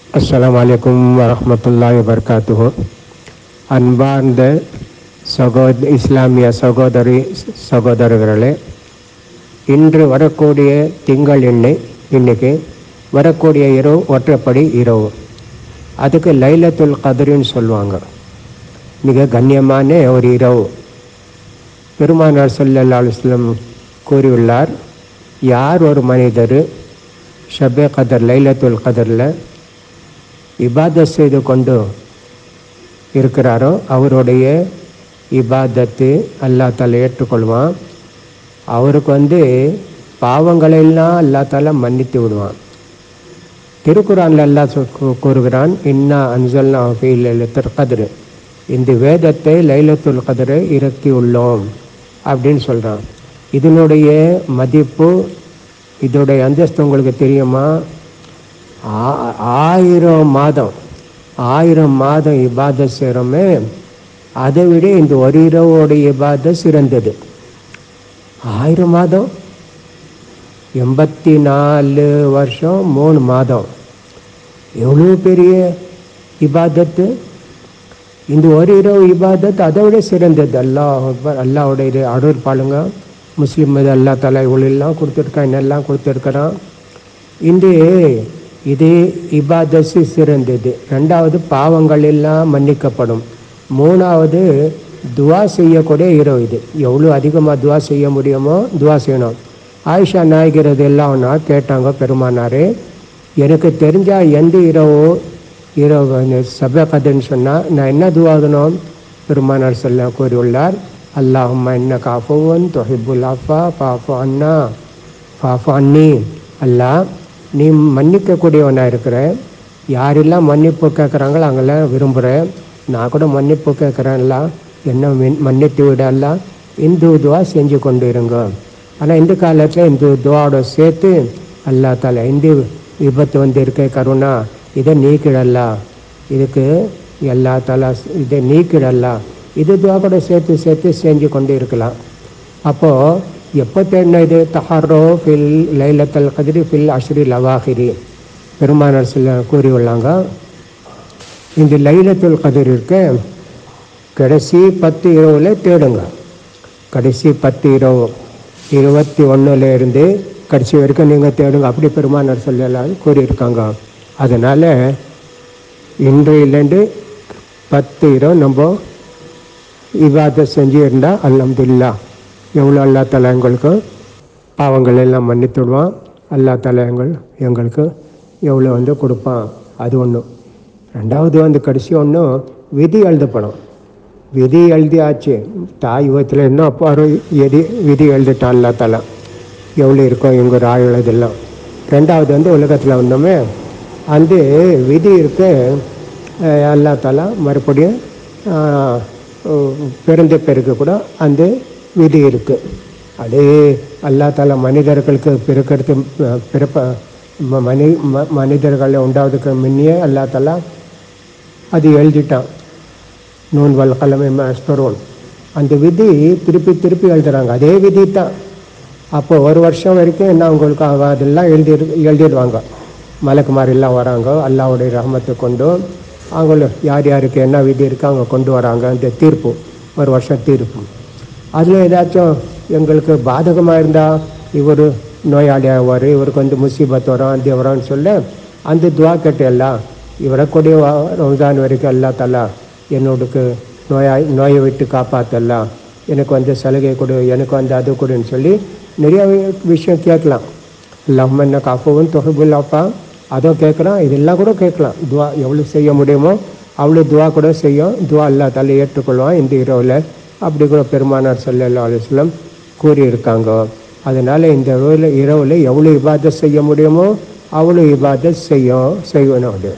அஸ்ஸலாமு அலைக்கும் வரஹ்மத்துல்லாஹி வபரகாத்துஹு அன்பார்ந்த சகோத இஸ்லாமிய சகோதரி சகோதரர்களே இன்று வரக்கூடிய திங்கள் எண்ணெய் இன்னைக்கு வரக்கூடிய இரவு ஒற்றைப்படி இரவு அதுக்கு லைலத்துல் கதிரின்னு சொல்லுவாங்க மிக கண்ணியமான ஒரு இரவு பெருமானார் ஸல்லல்லாஹு அலைஹி வஸல்லம் கூறியுள்ளார் யார் ஒரு மனிதர் ஷபே கதர் லைலத்துல் கதரில் இபாதத் செய்து கொண்டு இருக்கிறாரோ அவருடைய இபாதத்து அல்லா தால ஏற்றுக்கொள்வான் அவருக்கு வந்து பாவங்களெல்லாம் அல்லா தால மன்னித்து விடுவான் திருக்குறான்ல அல்லாஹ் சொ- கூ- கூறுகிறான் இன்னா அன்சல்னா ஃபீ லைலத்துல் கத்ர் இந்த வேதத்தை லைலத்துல் கதிரை இறக்கி உள்ளோம் அப்படின்னு சொல்கிறான் இதனுடைய மதிப்பு இதோடைய அந்தஸ்து உங்களுக்கு தெரியுமா ஆ- ஆயிரம் மாதம் ஆயிரம் மாதம் இபாதத் செய்கிறோமே அதை விட இந்த ஒரு இரவோடைய இபாதத் சிறந்தது ஆயிரம் மாதம் எண்பத்தி நாலு வருஷம் மூணு மாதம் எவ்வளோ பெரிய இபாதத்து இந்த ஒரு இரவு இபாதத் அதை விட சிறந்தது அல்லாஹ் அக்பர் அல்லாஹ்வுடைய இது அருள் பாருங்க முஸ்லீம் இது அல்லா தலா இவ்வளோலாம் கொடுத்துருக்கான் என்னெல்லாம் கொடுத்துருக்குறான் இந்த இது இபாதத்து சிறந்தது ரெண்டாவது பாவங்கள் எல்லாம் மன்னிக்கப்படும் மூணாவது துவா செய்யக்கூடிய இரவு இது எவ்வளோ அதிகமாக துவா செய்ய முடியுமோ துவா செய்யணும் ஆயிஷா நாயகிறது எல்லாம் கேட்டாங்க பெருமானாரே எனக்கு தெரிஞ்சா எந்த இரவோ இரவு சபை கதைன்னு சொன்னால் நான் என்ன துவாகணும் பெருமானார் சொல்ல கூறியுள்ளார் அல்லாஹும்மா என்ன காஃபுவன் தொஹிபுல் ஆஃபா பாஃபு அண்ணா பாஃபு அண்ணி அல்லாஹ் நீ மன்னிக்கக்கூடியவனாக இருக்கிற யாரெல்லாம் மன்னிப்பு கேட்குறாங்களோ அங்கெல்லாம் விரும்புகிறேன் நான் கூட மன்னிப்பு கேட்குறேன்ல என்ன மின்- மன்னித்து விடல இந்து துவா செஞ்சு கொண்டு இருங்க ஆனால் இந்த காலத்தில் இந்த துவாவோட சேர்த்து அல்லா தால இந்த விபத்து வந்து இருக்க கருணா இதை நீக்கிடல இதுக்கு எல்லா தலா இதை நீக்கிடல இது துவா கூட சேர்த்து சேர்த்து செஞ்சு கொண்டு இருக்கலாம் அப்போது எப்போ தேடின இது தஹர்ரோ ஃபில் லைலத்தல் கதிரி ஃபில் அஷ்ரி லவாஹிரி பெருமானார் சில கூறியுள்ளாங்க இந்த லைலத்துல் கதிர் இருக்க கடைசி பத்து இரவில் தேடுங்க கடைசி பத்து இரவு இருபத்தி ஒன்றுல இருந்து கடைசி வரைக்கும் நீங்கள் தேடுங்க அப்படி பெருமானார் சொல்லலாம் கூறியிருக்காங்க அதனால் இன்றையிலேருந்து பத்து இரவு நம்ம இவாத செஞ்சு இருந்தால் அல்ஹம்துலில்லா எவ்வளோ அல்லா தலா எங்களுக்கு பாவங்கள் எல்லாம் மன்னித்துடுவான் அல்லா தலா எங்கள் எங்களுக்கு எவ்வளோ வந்து கொடுப்பான் அது ஒன்று ரெண்டாவது வந்து கடைசி ஒன்று விதி எழுதப்படும் விதி எழுதியாச்சு தாய் விதத்தில் இன்னும் அப்போ எதி விதி எழுதிட்டான் அல்லா தலா எவ்வளோ இருக்கும் இவங்க ராயுள் இதெல்லாம் ரெண்டாவது வந்து உலகத்தில் வந்தோமே அந்த விதி இருக்க அஹ், அல்லா தாலா மறுபடியும் ஆஹ், பிறந்த பிறகு கூட அந்த விதி இருக்குது அது அல்லா தாலா மனிதர்களுக்கு பிறக்கிறது அஹ், பிறப்ப ம- மனி ம- மனிதர்களை உண்டாவதுக்கு முன்னே அல்லா தாலா அது எழுதிட்டான் நூன் வல் கலமை அஸ்தரோன் அந்த விதி திருப்பி திருப்பி எழுதுறாங்க அதே விதி தான் அப்போ ஒரு வருஷம் வரைக்கும் என்ன உங்களுக்கு ஆகும் அதெல்லாம் எழுதி எழுதிடுவாங்க மலக்குமாரெல்லாம் வராங்க அல்லாவுடைய ரஹமத்தை கொண்டு அவங்கள யார் யாருக்கு என்ன விதி இருக்கோ அவங்க கொண்டு வராங்க அந்த தீர்ப்பு ஒரு வருஷம் தீர்ப்பு அதில் ஏதாச்சும் எங்களுக்கு பாதகமாக இருந்தால் இவர் நோயாளியாக ஆவார் இவருக்கு வந்து முசீபத் வரும் அது வரும்னு சொல்ல அந்த துவா கேட்டு எல்லாம் இவரை கூடிய ரம்ஜான் வரைக்கும் அல்லா தலா என்னோடுக்கு நோயாய் நோயை விட்டு காப்பாற்றலாம் எனக்கு வந்து சலுகை கொடு எனக்கு வந்து அது கொடுன்னு சொல்லி நிறைய வி- விஷயம் கேட்கலாம் இல்லாமல் என்ன காஃபவும் தொகைபுல் அப்பா அதோ கேட்குறான் இதெல்லாம் கூட கேட்கலாம் துவா எவ்வளோ செய்ய முடியுமோ அவ்வளோ துவா கூட செய்யும் துவா அல்லா தலை ஏற்றுக்கொள்வான் இந்த இரவில் அப்படி கூட பெருமானார் ஸல்லல்லாஹு அலைஹி வஸல்லம் கூறியிருக்காங்க அதனால் இந்த இரவில் இரவில் எவ்வளோ இபாதத் செய்ய முடியுமோ அவ்வளோ இபாதத் செய்யும் செய்யணும் அது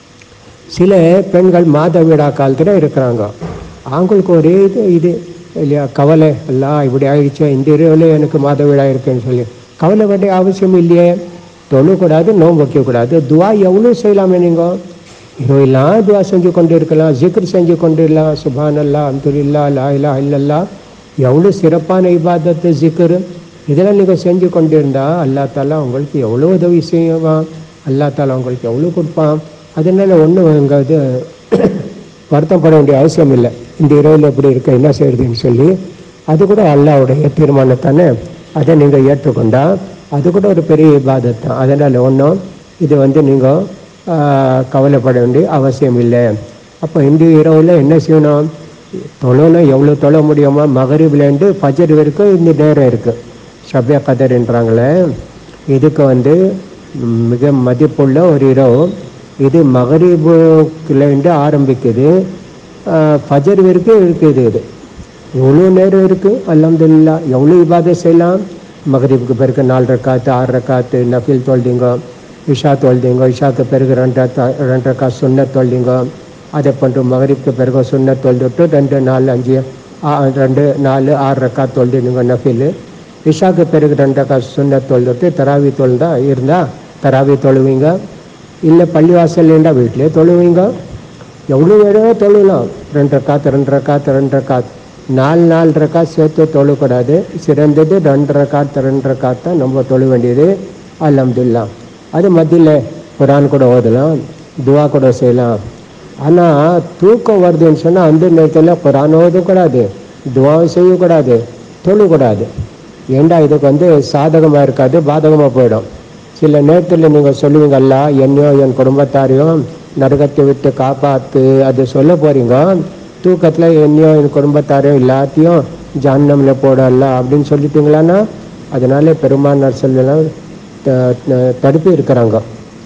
சில பெண்கள் மாதவிடா காலத்தில் இருக்கிறாங்க அவங்களுக்கு ஒரே இது இது இல்லையா கவலை எல்லாம் இப்படி ஆயிடுச்சு இந்த இரவில் எனக்கு மாதவிடா இருக்குன்னு சொல்லி கவலை வேண்டிய அவசியம் இல்லையே தொழக்கூடாது நோன்பு வைக்கக்கூடாது துவா எவ்வளோ செய்யலாமே நீங்கள் இரவெல்லாம் துவா செஞ்சு கொண்டு இருக்கலாம் ஜிக்ர் செஞ்சு கொண்டு இருக்கலாம் சுபான் அல்லா அப்துல்லா லா இல்லா இல்லல்லா எவ்வளோ சிறப்பான இபாதத்து ஜிக்ர் இதெல்லாம் நீங்கள் செஞ்சு கொண்டு இருந்தால் அல்லா தாலா உங்களுக்கு எவ்வளோ உதவி செய்வான் அல்லா தாலா உங்களுக்கு எவ்வளோ கொடுப்பான் அதனால ஒன்றும் இங்கே இது வருத்தப்பட வேண்டிய அவசியம் இல்லை இந்த இரவில் எப்படி இருக்க என்ன செய்யறதுன்னு சொல்லி அது கூட அல்லாவுடைய தீர்மானத்தானே அதை நீங்கள் ஏற்றுக்கொண்டா அது கூட ஒரு பெரிய இபாதத் தான் அதனால் ஒன்றும் இது வந்து நீங்கள் கவலைப்பட வேண்டிய அவசியம் இல்லை அப்போ இந்த இரவில் என்ன செய்யணும் தொழணும் எவ்வளோ தொழ முடியுமோ மகரிப்லேருந்து ஃபஜர் வரைக்கும் இந்த நேரம் இருக்குது ஷபியா கதர்ன்றாங்களே இதுக்கு வந்து மிக மதிப்புள்ள ஒரு இரவு இது மகரிபுலேருந்து ஆரம்பிக்குது ஆஹ் ஃபஜர் வரைக்கும் இருக்குது இது எவ்வளோ நேரம் இருக்குது அல்ஹம்துலில்லா எவ்வளோ இபாதை செய்யலாம் மகரிபுக்கு பிறகு நாலு ரக்காத்து ஆறு ரக்காத்து நஃபில் தொழுதிங்க இஷா தொழுதிங்க இஷாக்கு பிறகு ரெண்டு ரக்கா- ரெண்டு ரக்கா சுன்னத் தொழுதிங்க அதை பண்ணுற மகரிப்க்கு பிறகு சுன்னத் தொழுதுட்டு ரெண்டு நாலு அஞ்சு ஆ- ரெண்டு நாலு ஆறு ரக்கா தொழுதிங்க நஃபில் இஷாக்கு பிறகு ரெண்டு ரக்கா சுன்னத் தொழுதுட்டு தராவி தொழுதா இருந்தால் தராவி தொழுவீங்க இல்லை பள்ளிவாசல் இருந்தால் வீட்டிலே தொழுவீங்க எவ்வளோ வேணுமோ தொழலாம் ரெண்டு ரக்காத்து ரெண்டு ரக்காத்து ரெண்டு ரக்காத் நாலு நாலு ரக்காத் சேர்த்து தொழக்கூடாது சிறந்தது ரெண்டு ரக்காத்து ரெண்டு ரக்காத் தான் நம்ம தொழ வேண்டியது அல்ஹம்துலில்லா அது மத்தியில் குரான் கூட ஓதலாம் துவா கூட செய்யலாம் ஆனால் தூக்கம் வருதுன்னு சொன்னால் அந்த நேரத்தில் குரான் ஓதக்கூடாது துவாவும் செய்யக்கூடாது தொழக்கூடாது ஏண்டா இதுக்கு வந்து சாதகமாக இருக்காது பாதகமாக போயிடும் சில நேரத்தில் நீங்கள் சொல்லுவீங்கல்ல என்னையோ என் குடும்பத்தாரையும் நரகத்தை விட்டு காப்பாத்து அது சொல்ல போறீங்க தூக்கத்தில் என்னையோ என் குடும்பத்தாரையும் எல்லாத்தையும் ஜான்னமில் போடல அப்படின்னு சொல்லிட்டீங்களான்னா அதனால பெருமானார் சொல்லலாம் த- த- தடுப்பு இருக்கிறாங்க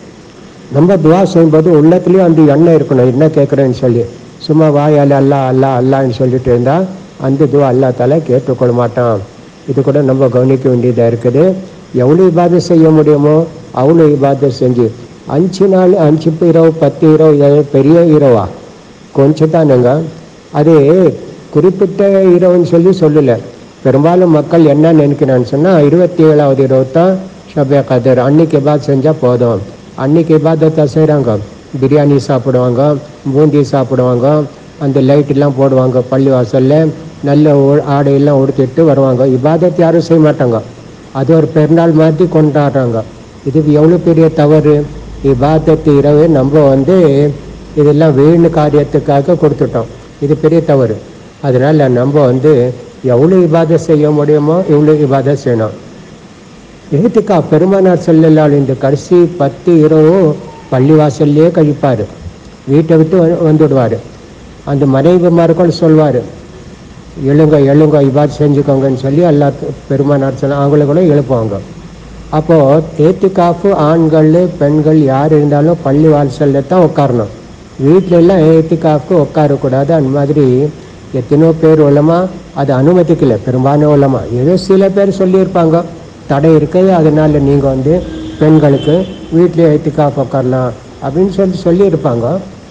நம்ம துவா செய்யும்போது உள்ளத்துலேயும் அந்த எண்ணம் இருக்கணும் என்ன கேட்குறேன்னு சொல்லி சும்மா வாயால் அல்லா அல்லா அல்லான்னு சொல்லிட்டு இருந்தால் அந்த துவா அல்லா தால கேட்டுக்கொள்ள மாட்டான் இது கூட நம்ம கவனிக்க வேண்டியதாக இருக்குது எவ்வளோ இபாதத் செய்ய முடியுமோ அவ்வளோ இபாதத் செஞ்சு அஞ்சு நாள் அஞ்சு இரவு பத்து இரவு இது பெரிய இரவா கொஞ்சம் தானுங்க அது குறிப்பிட்ட இரவுன்னு சொல்லி சொல்லலை பெரும்பாலும் மக்கள் என்ன நினைக்கிறான்னு சொன்னால் இருபத்தி ஏழாவது இரவு தான் ஷபே கதர் அன்னைக்கு இபாத் செஞ்சால் போதும் அன்னைக்கு இபாதத்தை செய்கிறாங்க பிரியாணி சாப்பிடுவாங்க பூந்தி சாப்பிடுவாங்க அந்த லைட்டெல்லாம் போடுவாங்க பள்ளி வாசல்ல நல்ல உ- ஆடையெல்லாம் உடுத்திட்டு வருவாங்க இபாதத் யாரும் செய்ய மாட்டாங்க அது ஒரு பெருநாள் மாதிரி கொண்டாடுறாங்க இது எவ்வளோ பெரிய தவறு இபாதத்து இரவு நம்ம வந்து இதெல்லாம் வீண் காரியத்துக்காக கொடுத்துட்டோம் இது பெரிய தவறு அதனால நம்ம வந்து எவ்வளோ இபாதத் செய்ய முடியுமோ எவ்வளோ இபாதத் செய்யணும் ஏத்துக்கா பெருமானார் செல்லலால் இந்த கடைசி பத்து இரவும் பள்ளிவாசல்லையே கழிப்பார் வீட்டை விட்டு வந்து- வந்துடுவார் அந்த மனைவிமார்கள் சொல்வார் எழுங்க எழுங்க இபாத் செஞ்சுக்கோங்கன்னு சொல்லி எல்லா பெருமானார் சொல்ல அவங்கள கூட எழுப்புவாங்க அப்போது ஏத்துக்காப்பு ஆண்கள் பெண்கள் யார் இருந்தாலும் பள்ளி வாசலில் தான் உட்காரணும் வீட்டில எல்லாம் ஏத்துக்காப்பு உட்காரக்கூடாது அந்த மாதிரி எத்தனையோ பேர் உள்ளமா அது அனுமதிக்கல பெரும்பாலும் உள்ளமா ஏதோ சில பேர் சொல்லியிருப்பாங்க தடை இருக்குது அதனால நீங்கள் வந்து பெண்களுக்கு வீட்டிலே ஏத்துக்காப்பு உட்காரலாம் அப்படின்னு சொல்லி சொல்லியிருப்பாங்க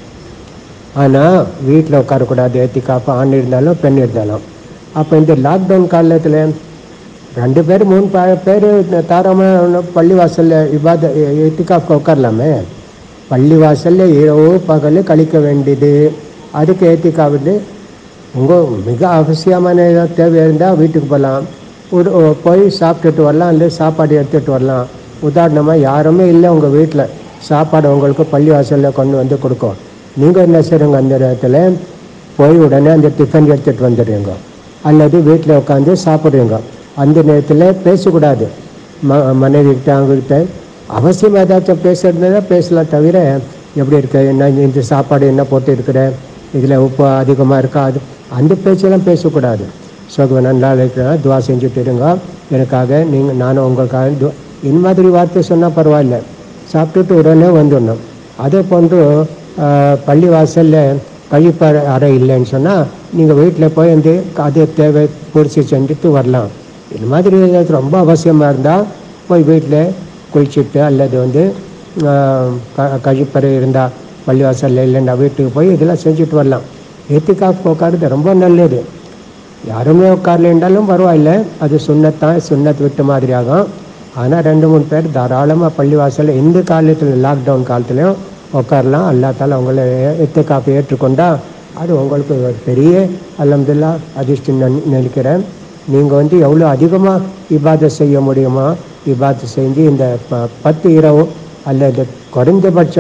ஆனால் வீட்டில் உட்காரக்கூடாது ஏத்திக்காப்பு ஆண் இருந்தாலும் பெண் இருந்தாலும் அப்போ இந்த லாக்டவுன் காலத்தில் ரெண்டு பேர் மூணு பே- பேர் தாராளமாக பள்ளி வாசலில் இபாத ஏத்திக்காப்பு உட்காரலாமே பள்ளி வாசலில் இரவு பகல் கழிக்க வேண்டியது அதுக்கு ஏத்திக்காவது உங்கள் மிக அவசியமான ஏதாவது தேவை இருந்தால் வீட்டுக்கு போகலாம் ஒரு ஒ- போய் சாப்பிட்டுட்டு வரலாம் இல்லை சாப்பாடு எடுத்துகிட்டு வரலாம் உதாரணமாக யாருமே இல்லை உங்கள் வீட்டில் சாப்பாடு உங்களுக்கு பள்ளி வாசலில் கொண்டு வந்து கொடுக்கும் நீங்கள் என்ன செய்கிறீங்க அந்த நேரத்தில் போய் உடனே அந்த டிஃபன் எடுத்துகிட்டு வந்துடுறீங்க அல்லது வீட்டில் உட்காந்து சாப்பிட்றீங்க அந்த நேரத்தில் பேசக்கூடாது ம மனைவிக்கிட்ட அவங்கக்கிட்ட அவசியம் ஏதாச்சும் பேசுறதுனா பேசலாம் தவிர எப்படி இருக்கு என்ன இந்த சாப்பாடு என்ன போட்டு இருக்கிற இதில் உப்பு அதிகமாக இருக்கா அது அந்த பேச்செல்லாம் பேசக்கூடாது சோக நல்லா இருக்கிறா துவா செஞ்சுட்டு இருங்க எனக்காக நீங்கள் நானும் உங்களுக்காக துவா இந்த மாதிரி வார்த்தை சொன்னால் பரவாயில்ல சாப்பிட்டுட்டு உடனே வந்துடணும் அதே போன்று ஆஹ், பள்ளி வாசலில் கழிப்பற அறை இல்லைன்னு சொன்னால் நீங்கள் வீட்டில் போய் வந்து அது தேவை பொரிச்சு செஞ்சுட்டு வரலாம் இது மாதிரி ஏதாவது ரொம்ப அவசியமாக இருந்தால் போய் வீட்டில் குளிச்சுட்டு அல்லது வந்து ஆஹ், க கழிப்பறை இருந்தால் பள்ளிவாசலில் இல்லைன்னா வீட்டுக்கு போய் இதெல்லாம் செஞ்சுட்டு வரலாம் ஏத்திக்காப்பு உட்காருது ரொம்ப நல்லது யாருமே உட்காரலைன்றாலும் பரவாயில்ல அது சுண்ணத்தான் சுண்ணத் விட்ட மாதிரி ஆகும் ஆனால் ரெண்டு மூணு பேர் தாராளமாக பள்ளிவாசலில் இந்த காலத்தில் லாக்டவுன் காலத்துலையும் உட்காரலாம் அல்லாத்தால உங்களை எத்து காப்பி ஏற்றுக்கொண்டா அது உங்களுக்கு ஒரு பெரிய அல்ஹம்துலில்லாஹ் அதிர்ஷ்டம் நான் நினைக்கிறேன் நீங்கள் வந்து எவ்வளோ அதிகமாக இபாதத் செய்ய முடியுமோ இபாதத் செஞ்சு இந்த ப பத்து இரவு அல்லது குறைந்தபட்சம்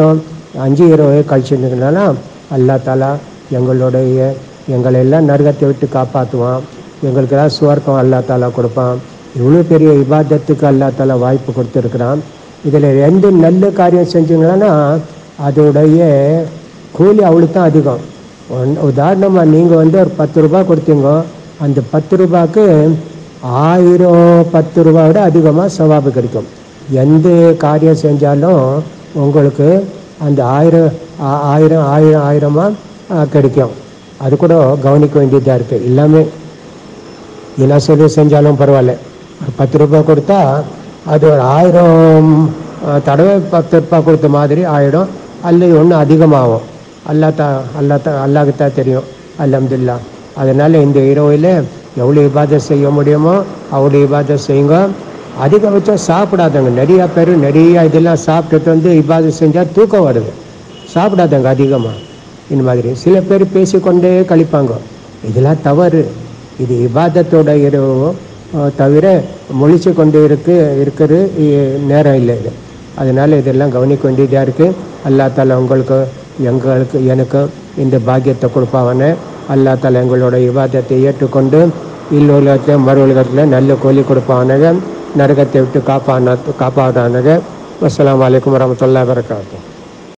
அஞ்சு இரவு கழிச்சுருந்ததுனால அல்லா தாலா எங்களுடைய எங்களை எல்லாம் நரகத்தை விட்டு காப்பாற்றுவான் எங்களுக்கு எல்லாம் சுவர்க்கம் அல்லா தாலா கொடுப்பான் இவ்வளோ பெரிய இபாதத்துக்கு அல்லா தாலா வாய்ப்பு கொடுத்துருக்குறான் இதில் ரெண்டு நல்ல காரியம் செஞ்சீங்கன்னா அதோடைய கூலி அவ்வளோ தான் அதிகம் ஒன் உதாரணமாக நீங்கள் வந்து ஒரு பத்து ரூபாய் கொடுத்தீங்க அந்த பத்து ரூபாய்க்கு ஆயிரம் பத்து ரூபாய் விட அதிகமாக சவாபு கிடைக்கும் எந்த காரியம் செஞ்சாலும் உங்களுக்கு அந்த ஆயிரம் ஆ- ஆயிரம் ஆயிரம் ஆயிரமாக கிடைக்கும் அது கூட கவனிக்க வேண்டியதாக இருக்குது எல்லாமே என்ன சொல்லி செஞ்சாலும் பரவாயில்ல ஒரு பத்து ரூபாய் கொடுத்தா அது ஒரு ஆயிரம் அஹ், தடவை பத்து ரூபாய் கொடுத்த மாதிரி ஆயிடும் அல்லது ஒன்று அதிகமாகும் அல்லா தா அல்லா தா அல்லாஹ்க்கு தான் தெரியும் அல்ஹம்துலில்லா அதனால் இந்த இரவில் எவ்வளோ இபாதத் செய்ய முடியுமோ அவ்வளோ இபாதத் செய்யுங்க அதிகபட்சம் சாப்பிடாதவங்க நிறையா பேர் நிறைய இதெல்லாம் சாப்பிட்டுட்டு வந்து இபாதத் செஞ்சால் தூக்கம் வருது சாப்பிடாதவங்க அதிகமாக இந்த மாதிரி சில பேர் பேசிக்கொண்டே கழிப்பாங்க இதெல்லாம் தவறு இது இபாதத்தோட இரவு அஹ், தவிர முழிச்சு கொண்டு இருக்கு இருக்கிறது இ- நேரம் இல்லை இது அதனால இதெல்லாம் கவனிக்க வேண்டியதாக இருக்குது அல்லா தாலா உங்களுக்கு எங்களுக்கு எனக்கு இந்த பாக்கியத்தை கொடுப்பாவன அல்லா தாலா எங்களோட இபாதத்தை ஏற்றுக்கொண்டு இல்லுலகத்தில் மறு உலகத்தில் நல்ல கூலி கொடுப்பானக நரகத்தை விட்டு காப்பான காப்பாதானக அஸ்ஸலாமு அலைக்கும் வரமத்துல்லாஹி வரகாத்துஹு